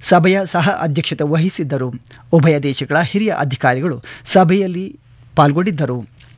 ಸಭೆಯ ಸಹ ಅಧ್ಯಕ್ಷತೆ ವಹಿಸಿದ್ದರು ಉಭಯ ದೇಶಗಳ ಹಿರಿಯ ಅಧಿಕಾರಿಗಳು ಸಭೆಯಲ್ಲಿ ಪಾಲ್ಗೊಂಡಿದ್ದರು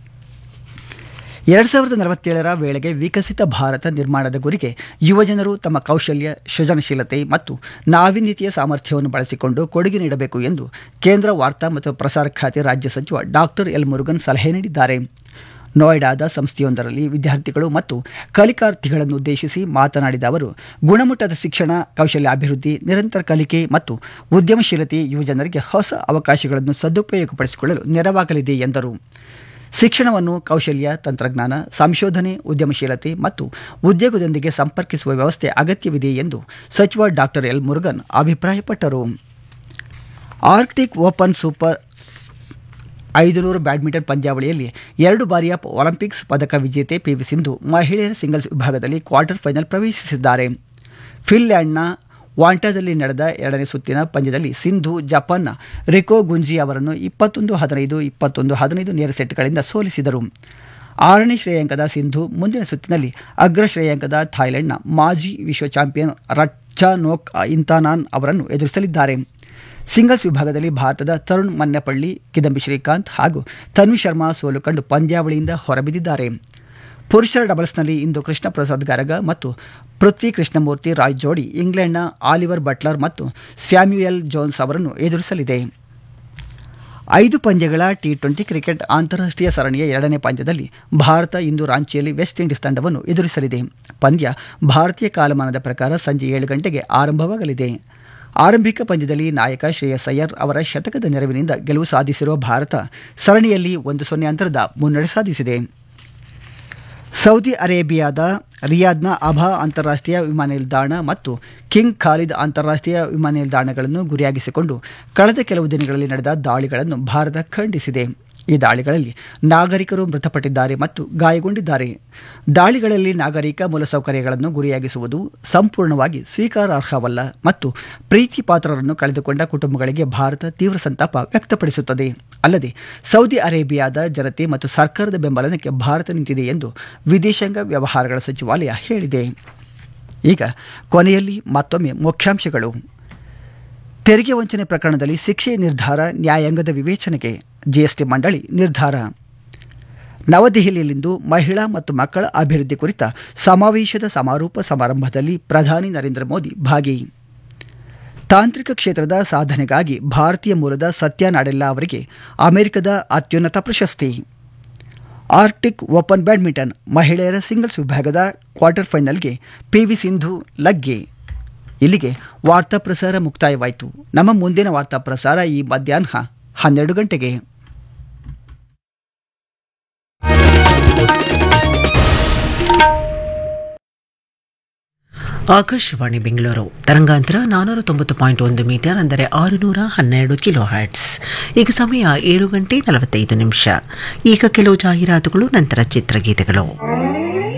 ಎರಡು ಸಾವಿರದ ನಲವತ್ತೇಳರ ವೇಳೆಗೆ ವಿಕಸಿತ ಭಾರತ ನಿರ್ಮಾಣದ ಗುರಿಗೆ ಯುವಜನರು ತಮ್ಮ ಕೌಶಲ್ಯ ಸೃಜನಶೀಲತೆ ಮತ್ತು ನಾವೀನ್ಯತೆಯ ಸಾಮರ್ಥ್ಯವನ್ನು ಬಳಸಿಕೊಂಡು ಕೊಡುಗೆ ನೀಡಬೇಕು ಎಂದು ಕೇಂದ್ರ ವಾರ್ತಾ ಮತ್ತು ಪ್ರಸಾರ ಖಾತೆ ರಾಜ್ಯ ಸಚಿವ ಡಾಕ್ಟರ್ ಎಲ್ ಮುರುಗನ್ ಸಲಹೆ ನೀಡಿದ್ದಾರೆ ನೋಯ್ಡಾದ ಸಂಸ್ಥೆಯೊಂದರಲ್ಲಿ ವಿದ್ಯಾರ್ಥಿಗಳು ಮತ್ತು ಕಲಿಕಾರ್ಥಿಗಳನ್ನು ಉದ್ದೇಶಿಸಿ ಮಾತನಾಡಿದ ಅವರು ಗುಣಮಟ್ಟದ ಶಿಕ್ಷಣ ಕೌಶಲ್ಯ ಅಭಿವೃದ್ಧಿ ನಿರಂತರ ಕಲಿಕೆ ಮತ್ತು ಉದ್ಯಮಶೀಲತೆ ಯುವಜನರಿಗೆ ಹೊಸ ಅವಕಾಶಗಳನ್ನು ಸದುಪಯೋಗಪಡಿಸಿಕೊಳ್ಳಲು ನೆರವಾಗಲಿದೆ ಎಂದರು ಶಿಕ್ಷಣವನ್ನು ಕೌಶಲ್ಯ ತಂತ್ರಜ್ಞಾನ ಸಂಶೋಧನೆ ಉದ್ಯಮಶೀಲತೆ ಮತ್ತು ಉದ್ಯೋಗದೊಂದಿಗೆ ಸಂಪರ್ಕಿಸುವ ವ್ಯವಸ್ಥೆ ಅಗತ್ಯವಿದೆ ಎಂದು ಸಚಿವ ಡಾಕ್ಟರ್ ಎಲ್ ಮುರುಗನ್ ಅಭಿಪ್ರಾಯಪಟ್ಟರು ಆರ್ಕ್ಟಿಕ್ ಓಪನ್ ಸೂಪರ್ ಐದುನೂರು ಬ್ಯಾಡ್ಮಿಂಟನ್ ಪಂದ್ಯಾವಳಿಯಲ್ಲಿ ಎರಡು ಬಾರಿಯ ಒಲಿಂಪಿಕ್ಸ್ ಪದಕ ವಿಜೇತೆ ಪಿವಿ ಸಿಂಧು ಮಹಿಳೆಯರ ಸಿಂಗಲ್ಸ್ ವಿಭಾಗದಲ್ಲಿ ಕ್ವಾರ್ಟರ್ ಫೈನಲ್ ಪ್ರವೇಶಿಸಿದ್ದಾರೆ ಫಿನ್ಲ್ಯಾಂಡ್ನ ವಾಂಟಾದಲ್ಲಿ ನಡೆದ ಎರಡನೇ ಸುತ್ತಿನ ಪಂದ್ಯದಲ್ಲಿ ಸಿಂಧು ಜಪಾನ್ನ ರಿಕೋ ಗುಂಜಿ ಅವರನ್ನು ಇಪ್ಪತ್ತೊಂದು ಹದಿನೈದು ಇಪ್ಪತ್ತೊಂದು ಹದಿನೈದು ನೇರ ಸೆಟ್ಗಳಿಂದ ಸೋಲಿಸಿದರು ಆರನೇ ಶ್ರೇಯಾಂಕದ ಸಿಂಧು ಮುಂದಿನ ಸುತ್ತಿನಲ್ಲಿ ಅಗ್ರ ಶ್ರೇಯಾಂಕದ ಥಾಯ್ಲೆಂಡ್ನ ಮಾಜಿ ವಿಶ್ವ ಚಾಂಪಿಯನ್ ರಚ್ಚಾನೋಕ್ ಇಂತಾನಾನ್ ಅವರನ್ನು ಎದುರಿಸಲಿದ್ದಾರೆ ಸಿಂಗಲ್ಸ್ ವಿಭಾಗದಲ್ಲಿ ಭಾರತದ ತರುಣ್ ಮನ್ನಪಳ್ಳಿ ಕಿದಂಬಿ ಶ್ರೀಕಾಂತ್ ಹಾಗೂ ತನ್ವಿ ಶರ್ಮಾ ಸೋಲು ಕಂಡು ಪಂದ್ಯಾವಳಿಯಿಂದ ಹೊರಬಿದ್ದಿದ್ದಾರೆ ಪುರುಷರ ಡಬಲ್ಸ್ನಲ್ಲಿ ಇಂದು ಕೃಷ್ಣ ಪ್ರಸಾದ್ ಗರಗ ಮತ್ತು ಪೃಥ್ವಿ ಕೃಷ್ಣಮೂರ್ತಿ ರಾಯ್ ಜೋಡಿ ಇಂಗ್ಲೆಂಡ್ನ ಆಲಿವರ್ ಬಟ್ಲರ್ ಮತ್ತು ಸ್ಯಾಮ್ಯುಯಲ್ ಜೋನ್ಸ್ ಅವರನ್ನು ಎದುರಿಸಲಿದೆ ಐದು ಪಂದ್ಯಗಳ ಟಿ ಟ್ವೆಂಟಿ ಕ್ರಿಕೆಟ್ ಅಂತಾರಾಷ್ಟ್ರೀಯ ಸರಣಿಯ ಎರಡನೇ ಪಂದ್ಯದಲ್ಲಿ ಭಾರತ ಇಂದು ರಾಂಚಿಯಲ್ಲಿ ವೆಸ್ಟ್ ಇಂಡೀಸ್ ತಂಡವನ್ನು ಎದುರಿಸಲಿದೆ ಪಂದ್ಯ ಭಾರತೀಯ ಕಾಲಮಾನದ ಪ್ರಕಾರ ಸಂಜೆ ಏಳು ಗಂಟೆಗೆ ಆರಂಭವಾಗಲಿದೆ ಆರಂಭಿಕ ಪಂದ್ಯದಲ್ಲಿ ನಾಯಕ ಶ್ರೇಯಸ್ ಅಯ್ಯರ್ ಅವರ ಶತಕದ ನೆರವಿನಿಂದ ಗೆಲುವು ಸಾಧಿಸಿರುವ ಭಾರತ ಸರಣಿಯಲ್ಲಿ ಒಂದು ಸೊನ್ನೆ ಅಂತರದ ಮುನ್ನಡೆ ಸಾಧಿಸಿದೆ ಸೌದಿ ಅರೇಬಿಯಾದ ರಿಯಾದ್ನ ಅಭಾ ಅಂತಾರಾಷ್ಟ್ರೀಯ ವಿಮಾನ ನಿಲ್ದಾಣ ಮತ್ತು ಕಿಂಗ್ ಖಾಲಿದ್ ಅಂತಾರಾಷ್ಟ್ರೀಯ ವಿಮಾನ ನಿಲ್ದಾಣಗಳನ್ನು ಗುರಿಯಾಗಿಸಿಕೊಂಡು ಕಳೆದ ಕೆಲವು ದಿನಗಳಲ್ಲಿ ನಡೆದ ದಾಳಿಗಳನ್ನು ಭಾರತ ಖಂಡಿಸಿದೆ ಈ ದಾಳಿಗಳಲ್ಲಿ ನಾಗರಿಕರು ಮೃತಪಟ್ಟಿದ್ದಾರೆ ಮತ್ತು ಗಾಯಗೊಂಡಿದ್ದಾರೆ ದಾಳಿಗಳಲ್ಲಿ ನಾಗರಿಕ ಮೂಲಸೌಕರ್ಯಗಳನ್ನು ಗುರಿಯಾಗಿಸುವುದು ಸಂಪೂರ್ಣವಾಗಿ ಸ್ವೀಕಾರಾರ್ಹವಲ್ಲ ಮತ್ತು ಪ್ರೀತಿ ಪಾತ್ರರನ್ನು ಕಳೆದುಕೊಂಡ ಕುಟುಂಬಗಳಿಗೆ ಭಾರತ ತೀವ್ರ ಸಂತಾಪ ವ್ಯಕ್ತಪಡಿಸುತ್ತದೆ ಅಲ್ಲದೆ ಸೌದಿ ಅರೇಬಿಯಾದ ಜನತೆ ಮತ್ತು ಸರ್ಕಾರದ ಬೆಂಬಲಕ್ಕೆ ಭಾರತ ನಿಂತಿದೆ ಎಂದು ವಿದೇಶಾಂಗ ವ್ಯವಹಾರಗಳ ಸಚಿವಾಲಯ ಹೇಳಿದೆ ಈಗ ಕೊನೆಯಲ್ಲಿ ಮತ್ತೊಮ್ಮೆ ಮುಖ್ಯಾಂಶಗಳು ತೆರಿಗೆ ವಂಚನೆ ಪ್ರಕರಣದಲ್ಲಿ ಶಿಕ್ಷೆ ನಿರ್ಧಾರ ನ್ಯಾಯಾಂಗದ ವಿವೇಚನೆಗೆ ಜಿಎಸ್ಟಿ ಮಂಡಳಿ ನಿರ್ಧಾರ ನವದೆಹಲಿಯಲ್ಲಿಂದು ಮಹಿಳಾ ಮತ್ತು ಮಕ್ಕಳ ಅಭಿವೃದ್ಧಿ ಕುರಿತ ಸಮಾವೇಶದ ಸಮಾರೋಪ ಸಮಾರಂಭದಲ್ಲಿ ಪ್ರಧಾನಿ ನರೇಂದ್ರ ಮೋದಿ ಭಾಗಿ ತಾಂತ್ರಿಕ ಕ್ಷೇತ್ರದ ಸಾಧನೆಗಾಗಿ ಭಾರತೀಯ ಮೂಲದ ಸತ್ಯ ನಾಡೆಲ್ಲಾ ಅವರಿಗೆ ಅಮೆರಿಕದ ಅತ್ಯುನ್ನತ ಪ್ರಶಸ್ತಿ ಆರ್ಕ್ಟಿಕ್ ಓಪನ್ ಬ್ಯಾಡ್ಮಿಂಟನ್ ಮಹಿಳೆಯರ ಸಿಂಗಲ್ಸ್ ವಿಭಾಗದ ಕ್ವಾರ್ಟರ್ ಫೈನಲ್ಗೆ ಪಿವಿ ಸಿಂಧು ಲಗ್ಗೆ ಇಲ್ಲಿಗೆ ವಾರ್ತಾ ಪ್ರಸಾರ ಮುಕ್ತಾಯವಾಯಿತು ನಮ್ಮ ಮುಂದಿನ ವಾರ್ತಾ ಪ್ರಸಾರ ಈ ಮಧ್ಯಾಹ್ನ ಹನ್ನೆರಡು ಗಂಟೆಗೆ ಆಕಾಶವಾಣಿ ಬೆಂಗಳೂರು ತರಂಗಾಂತರ ನಾನ್ನೂರ ತೊಂಬತ್ತು ಪಾಯಿಂಟ್ ಒಂದು ಮೀಟರ್ ಅಂದರೆ ಆರುನೂರ ಹನ್ನೆರಡು ಕಿಲೋ ಹರ್ಟ್ಸ್ ಈಗ ಸಮಯ ಏಳು ಗಂಟೆ ನಲವತ್ತೈದು ನಿಮಿಷ ಈಗ ಕೆಲವು ಜಾಹೀರಾತುಗಳು ನಂತರ ಚಿತ್ರಗೀತೆಗಳು